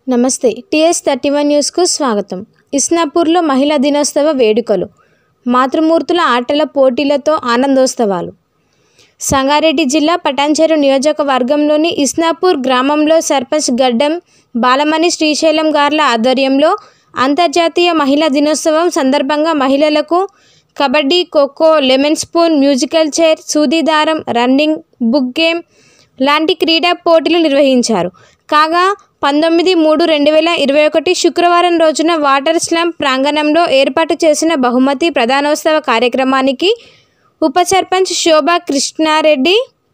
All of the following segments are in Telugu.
నమస్తే టీఎస్ థర్టీ వన్ న్యూస్కు స్వాగతం ఇస్నాపూర్లో మహిళా దినోత్సవ వేడుకలు మాతృమూర్తుల ఆటల పోటీలతో ఆనందోత్సవాలు సంగారెడ్డి జిల్లా పటాన్చెరు నియోజకవర్గంలోని ఇస్నాపూర్ గ్రామంలో సర్పంచ్ గడ్డం బాలమణి శ్రీశైలం గార్ల ఆధ్వర్యంలో అంతర్జాతీయ మహిళా దినోత్సవం సందర్భంగా మహిళలకు kabaddi kho kho lemon spoon musical chair సూదిదారం రన్నింగ్ బుక్ గేమ్ లాంటి క్రీడా పోటీలు నిర్వహించారు కాగా పంతొమ్మిది మూడు రెండు వేల ఇరవై ఒకటి శుక్రవారం రోజున వాటర్ స్లామ్ ప్రాంగణంలో ఏర్పాటు చేసిన బహుమతి ప్రధానోత్సవ కార్యక్రమానికి ఉప సర్పంచ్ శోభా కృష్ణారెడ్డి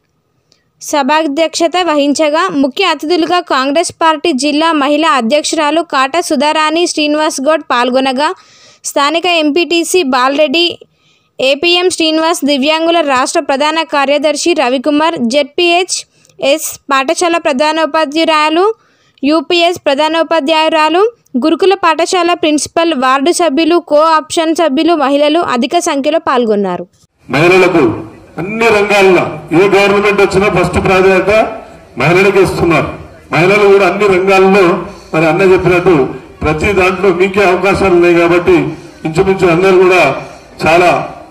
సభాధ్యక్షత వహించగా ముఖ్య అతిథులుగా కాంగ్రెస్ పార్టీ జిల్లా మహిళా అధ్యక్షురాలు కాట సుధారాణి శ్రీనివాస్ గౌడ్ పాల్గొనగా స్థానిక ఎంపీటీసీ బాలరెడ్డి ఏపీఎం శ్రీనివాస్ దివ్యాంగుల రాష్ట్ర ప్రధాన కార్యదర్శి రవికుమార్ జెడ్పీహెచ్ ఎస్ పాఠశాల ప్రధానోపాధ్యాయురాలు యూపీఎస్ ప్రధానోపాధ్యాయురాలు గురుకుల పాఠశాల ప్రిన్సిపల్ వార్డు సభ్యులు కో ఆప్షన్ సభ్యులు మహిళలు అధిక సంఖ్యలో పాల్గొన్నారు మహిళలకు అన్ని రంగాల్లో ఏ గవర్నమెంట్ వచ్చినా ఫస్ట్ ప్రాధాన్యత మహిళలకు ఇస్తున్నారు మహిళలు కూడా అన్ని రంగాల్లో మరి అన్న చెప్పినట్టు ప్రతి దాంట్లో మీకే అవకాశాలు ఉన్నాయి కాబట్టి ఇంచుమించు అందరూ కూడా చాలా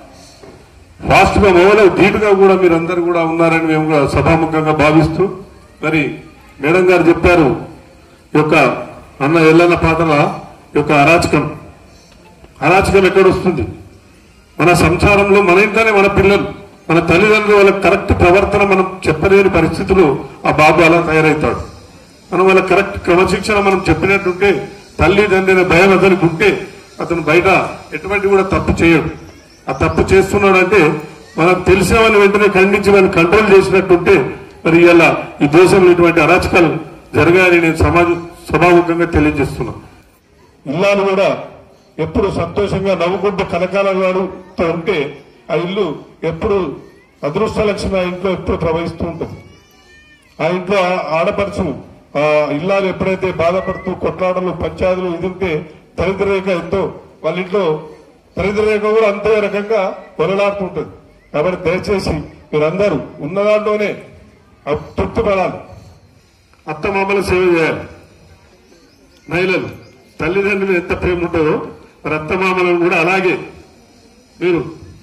ఫాస్ట్ గా మొదలు ధీటుగా కూడా మీరందరూ కూడా ఉన్నారని మేము కూడా సభాముఖంగా భావిస్తూ మరి మేడం గారు చెప్పారు ఈ యొక్క అన్న ఎల్లన్న పాటల యొక్క అరాచకం అరాచకం ఎక్కడొస్తుంది మన సంసారంలో మన ఇంట్లోనే మన పిల్లలు మన తల్లిదండ్రులు వాళ్ళకి కరెక్ట్ ప్రవర్తన మనం చెప్పలేని పరిస్థితులు ఆ బాబు అలా తయారవుతాడు మనం వాళ్ళ కరెక్ట్ క్రమశిక్షణ మనం చెప్పినట్టుంటే తల్లి తండ్రి భయం అతనికి ఉంటే అతను బయట ఎటువంటి కూడా తప్పు చేయడు ఆ తప్పు చేస్తున్నాడంటే మనకు తెలిసిన వాళ్ళని వెంటనే ఖండించి వాళ్ళని కంట్రోల్ చేసినట్టుంటే మరి ఇలా ఈ దేశంలో ఇటువంటి అరాచకాలు జరగాలని నేను సమాజ సభాముఖంగా తెలియజేస్తున్నాను ఇల్లాలు కూడా ఎప్పుడు సంతోషంగా నవ్వుకుంటూ కనకాలతో ఉంటే ఆ ఇల్లు ఎప్పుడు అదృష్ట లక్ష్మి ఆ ఇంట్లో ఎప్పుడు ప్రవహిస్తూ ఉంటుంది ఆ ఇంట్లో ఆ ఆడపడుచు ఆ ఇల్లాలు ఎప్పుడైతే బాధపడుతూ కొట్లాడలు పంచాయతీలు ఇది ఉంటే దరిద్ర రేఖ ఎంతో వాళ్ళ ఇంట్లో దరిద్ర రేఖ కూడా అంతే రకంగా పొరలాడుతుంటుంది కాబట్టి దయచేసి మీరందరూ ఉన్న దాంట్లోనే తృప్తి పడాలి అత్త మామల సేవ చేయాలి మహిళలు తల్లిదండ్రులు ఎంత ప్రేమ ఉంటుందో మరి అత్తమామలను కూడా అలాగే మీరు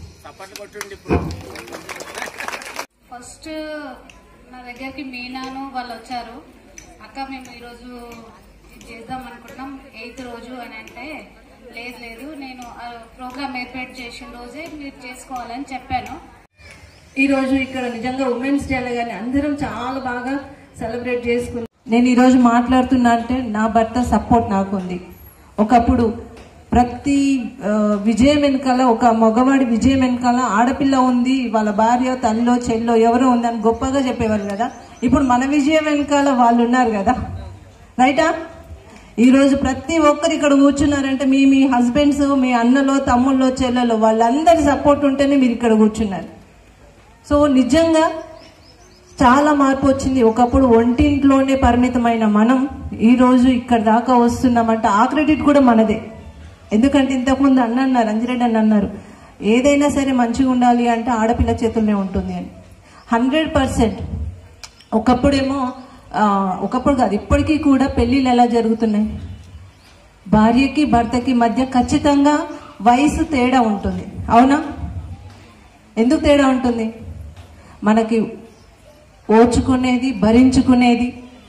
ఫస్ట్ నా దగ్గరికి మీనాను వాళ్ళు వచ్చారు అక్క మేము ఈరోజు ఇది చేద్దాం అనుకుంటున్నాం ఎయిత్ రోజు అని అంటే లేదు లేదు నేను ప్రోగ్రామ్ ఏర్పాటు చేసిన రోజే మీరు చేసుకోవాలని చెప్పాను ఈ రోజు ఇక్కడ నిజంగా ఉమెన్స్ డే కానీ అందరం చాలా బాగా సెలబ్రేట్ చేసుకున్నాం నేను ఈ రోజు మాట్లాడుతున్నా అంటే నా భర్త సపోర్ట్ నాకు ఉంది ఒకప్పుడు ప్రతి ఆ, విజయం వెనకాల ఒక మగవాడి విజయం వెనకాల ఆడపిల్ల ఉంది వాళ్ళ భార్య తల్లిలో చెల్లో ఎవరో ఉంది అని గొప్పగా చెప్పేవారు కదా ఇప్పుడు మన విజయం వెనకాల వాళ్ళు ఉన్నారు కదా రైటా ఈ రోజు ప్రతి ఒక్కరు ఇక్కడ కూర్చున్నారంటే మీ మీ హస్బెండ్స్ మీ అన్నలో తమ్ముళ్ళో చెల్లెలో వాళ్ళందరి సపోర్ట్ ఉంటేనే మీరు ఇక్కడ కూర్చున్నారు సో నిజంగా చాలా మార్పు వచ్చింది ఒకప్పుడు ఒంటింట్లోనే పరిమితమైన మనం ఈ రోజు ఇక్కడ దాకా వస్తున్నామంటే ఆ క్రెడిట్ కూడా మనదే ఎందుకంటే ఇంతకుముందు అన్న అన్నారు అంజిరెడ్డి అన్న అన్నారు ఏదైనా సరే మంచిగా ఉండాలి అంటే ఆడపిల్ల చేతుల్లోనే ఉంటుంది అని హండ్రెడ్ పర్సెంట్ ఒకప్పుడేమో ఆ, ఒకప్పుడు కాదు ఇప్పటికీ కూడా పెళ్ళిళ్ళు ఎలా జరుగుతున్నాయి భార్యకి భర్తకి మధ్య ఖచ్చితంగా వయసు తేడా ఉంటుంది అవునా ఎందుకు తేడా ఉంటుంది మనకి ఓర్చుకునేది భరించుకునేది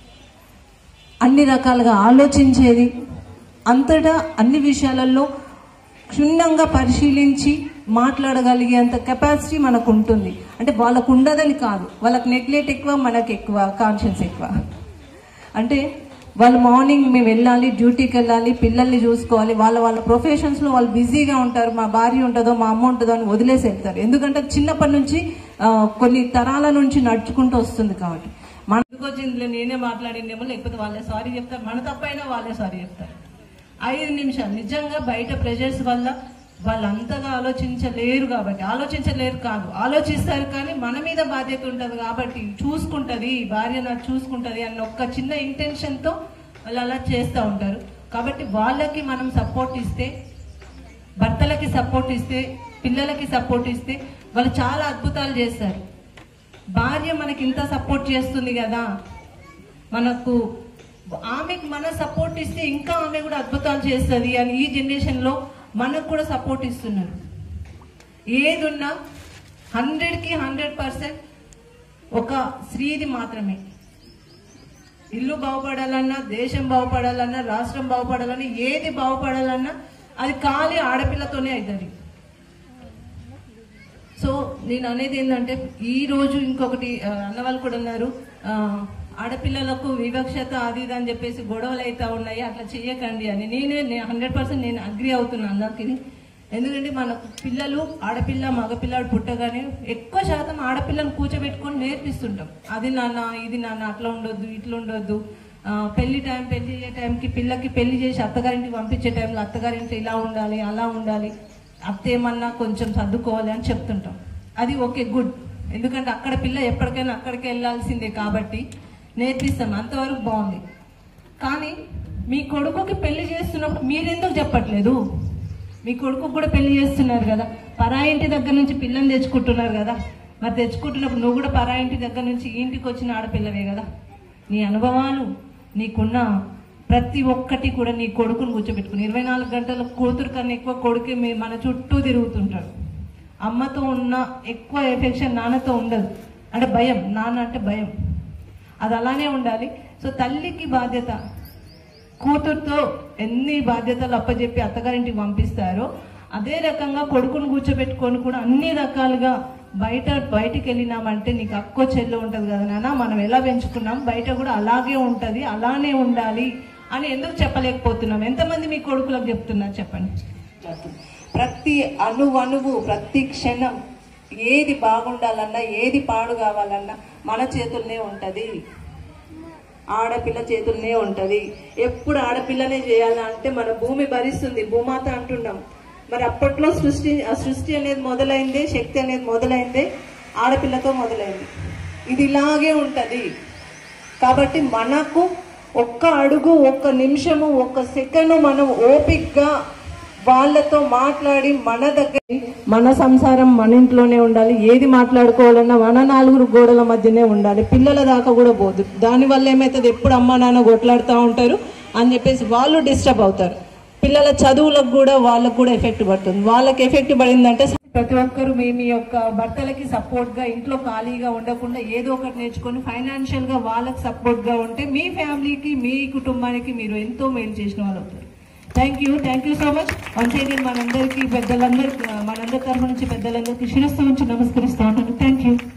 అన్ని రకాలుగా ఆలోచించేది అంతటా అన్ని విషయాలలో క్షుణ్ణంగా పరిశీలించి మాట్లాడగలిగేంత కెపాసిటీ మనకు ఉంటుంది అంటే వాళ్ళకు ఉండదని కాదు వాళ్ళకి నెగ్లెక్ట్ ఎక్కువ మనకు ఎక్కువ కాన్షియన్స్ ఎక్కువ అంటే వాళ్ళు మార్నింగ్ మేము వెళ్ళాలి డ్యూటీకి వెళ్ళాలి పిల్లల్ని చూసుకోవాలి వాళ్ళ వాళ్ళ ప్రొఫెషన్స్లో వాళ్ళు బిజీగా ఉంటారు మా భార్య ఉంటుందో మా అమ్మ ఉంటుందో అని వదిలేసి వెళ్తారు ఎందుకంటే చిన్నప్పటి నుంచి ఆ, కొన్ని తరాల నుంచి నడుచుకుంటూ వస్తుంది కాబట్టి మనకు వచ్చింది నేనే మాట్లాడిందేమో లేకపోతే వాళ్ళే సారీ చెప్తారు మన తప్పైనా వాళ్ళే సారీ చెప్తారు ఐదు నిమిషాలు నిజంగా బయట ప్రెజర్స్ వల్ల వాళ్ళు అంతగా ఆలోచించలేరు కాబట్టి ఆలోచించలేరు కాదు ఆలోచిస్తారు కానీ మన మీద బాధ్యత ఉంటుంది కాబట్టి చూసుకుంటది భార్య నాకు చూసుకుంటది అన్న ఒక్క చిన్న ఇంటెన్షన్ తో వాళ్ళు అలా చేస్తూ ఉంటారు కాబట్టి వాళ్ళకి మనం సపోర్ట్ ఇస్తే భర్తలకి సపోర్ట్ ఇస్తే పిల్లలకి సపోర్ట్ ఇస్తే వాళ్ళు చాలా అద్భుతాలు చేస్తారు భార్య మనకి ఇంత సపోర్ట్ చేస్తుంది కదా మనకు ఆమెకు మన సపోర్ట్ ఇస్తే ఇంకా ఆమె కూడా అద్భుతాలు చేస్తుంది అని ఈ జనరేషన్ లో మనకు కూడా సపోర్ట్ ఇస్తున్నారు ఏది ఉన్నా హండ్రెడ్ కి హండ్రెడ్ పర్సెంట్ ఒక స్త్రీది మాత్రమే ఇల్లు బాగుపడాలన్నా దేశం బాగుపడాలన్నా రాష్ట్రం బాగుపడాలన్నా ఏది బాగుపడాలన్నా అది ఖాళీ ఆడపిల్లతోనే అవుతుంది సో నేను అనేది ఏంటంటే ఈ రోజు ఇంకొకటి ఆ, అన్నవాళ్ళు కూడా ఉన్నారు ఆ, ఆడపిల్లలకు వివక్షత అది ఇది అని చెప్పేసి గొడవలు అయితే ఉన్నాయి అట్లా చేయకండి అని నేనే హండ్రెడ్ పర్సెంట్ నేను అగ్రి అవుతున్నాను అందరికి ఎందుకంటే మనకు పిల్లలు ఆడపిల్ల మగపిల్లాడు పుట్టగానే ఎక్కువ శాతం ఆడపిల్లను కూర్చోబెట్టుకొని నేర్పిస్తుంటాం అది నాన్న ఇది నాన్న అట్లా ఉండొద్దు ఇట్లా ఉండొద్దు ఆ, పెళ్లి టైం పెళ్లి అయ్యే టైంకి పిల్లకి పెళ్లి చేసి అత్తగారింటికి పంపించే టైంలో అత్తగారింటి ఇలా ఉండాలి అలా ఉండాలి అత్త ఏమన్నా కొంచెం సర్దుకోవాలి అని చెప్తుంటాం అది ఓకే గుడ్ ఎందుకంటే అక్కడ పిల్ల ఎప్పటికైనా అక్కడికి వెళ్ళాల్సిందే కాబట్టి నేర్పిస్తాం అంతవరకు బాగుంది కానీ మీ కొడుకుకి పెళ్లి చేస్తున్నప్పుడు మీరెందుకు చెప్పట్లేదు మీ కొడుకు కూడా పెళ్లి చేస్తున్నారు కదా పరాయింటి దగ్గర నుంచి పిల్లని తెచ్చుకుంటున్నారు కదా మరి తెచ్చుకుంటున్నప్పుడు నువ్వు కూడా పరాయింటి దగ్గర నుంచి ఈ ఇంటికి వచ్చిన ఆడపిల్లవే కదా నీ అనుభవాలు నీకున్న ప్రతి ఒక్కటి కూడా నీ కొడుకును కూర్చోబెట్టుకుని ఇరవై నాలుగు గంటల కూతురు కన్నా ఎక్కువ కొడుకే మీ మన చుట్టూ తిరుగుతుంటాడు అమ్మతో ఉన్న ఎక్కువ ఎఫెక్షన్ నాన్నతో ఉండదు అంటే భయం నాన్న అంటే భయం అది అలానే ఉండాలి సో తల్లికి బాధ్యత కూతురుతో ఎన్ని బాధ్యతలు అప్పచెప్పి అత్తగారింటికి పంపిస్తారో అదే రకంగా కొడుకును కూర్చోబెట్టుకొని కూడా అన్ని రకాలుగా బయట బయటికి వెళ్ళినామంటే నీకు అక్కో చెల్లి ఉంటుంది కదా నాన్న మనం ఎలా పెంచుకున్నాం బయట కూడా అలాగే ఉంటుంది అలానే ఉండాలి అని ఎందుకు చెప్పలేకపోతున్నాం ఎంతమంది మీ కొడుకులకు చెప్తున్నారు చెప్పండి ప్రతి అణు అణువు ప్రతి క్షణం ఏది బాగుండాలన్నా ఏది పాడు కావాలన్నా మన చేతుల్నే ఉంటది ఆడపిల్ల చేతుల్నే ఉంటది ఎప్పుడు ఆడపిల్లనే చేయాలా అంటే మన భూమి భరిస్తుంది భూమాత అంటున్నాం మరి అప్పట్లో సృష్టి ఆ సృష్టి అనేది మొదలైందే శక్తి అనేది మొదలైందే ఆడపిల్లతో మొదలైంది ఇది ఇలాగే ఉంటది కాబట్టి మనకు ఒక్క అడుగు ఒక్క నిమిషము ఒక్క సెకండ్ మనం ఓపిక్గా వాళ్ళతో మాట్లాడి మన దగ్గర మన సంసారం మన ఇంట్లోనే ఉండాలి ఏది మాట్లాడుకోవాలన్నా మన నాలుగురు గోడల మధ్యనే ఉండాలి పిల్లల దాకా కూడా పోదు దానివల్ల ఏమవుతుంది ఎప్పుడు అమ్మ నాన్న కొట్లాడుతూ ఉంటారు అని చెప్పేసి వాళ్ళు డిస్టర్బ్ అవుతారు పిల్లల చదువులకు కూడా వాళ్ళకు కూడా ఎఫెక్ట్ పడుతుంది వాళ్ళకి ఎఫెక్ట్ పడిందంటే ప్రతి ఒక్కరు మీ మీ యొక్క భర్తలకి సపోర్ట్ గా ఇంట్లో ఖాళీగా ఉండకుండా ఏదో ఒకటి నేర్చుకొని ఫైనాన్షియల్ గా వాళ్ళకి సపోర్ట్ గా ఉంటే మీ ఫ్యామిలీకి మీ కుటుంబానికి మీరు ఎంతో మేలు చేసిన వాళ్ళు అవుతారు thank you thank you so much once again మనందరికీ పెద్దలందరికీ మనందరి తరఫు నుంచి పెద్దలందరికీ శిరస్సు నుంచి నమస్కరిస్తూ ఉంటాను థ్యాంక్ యూ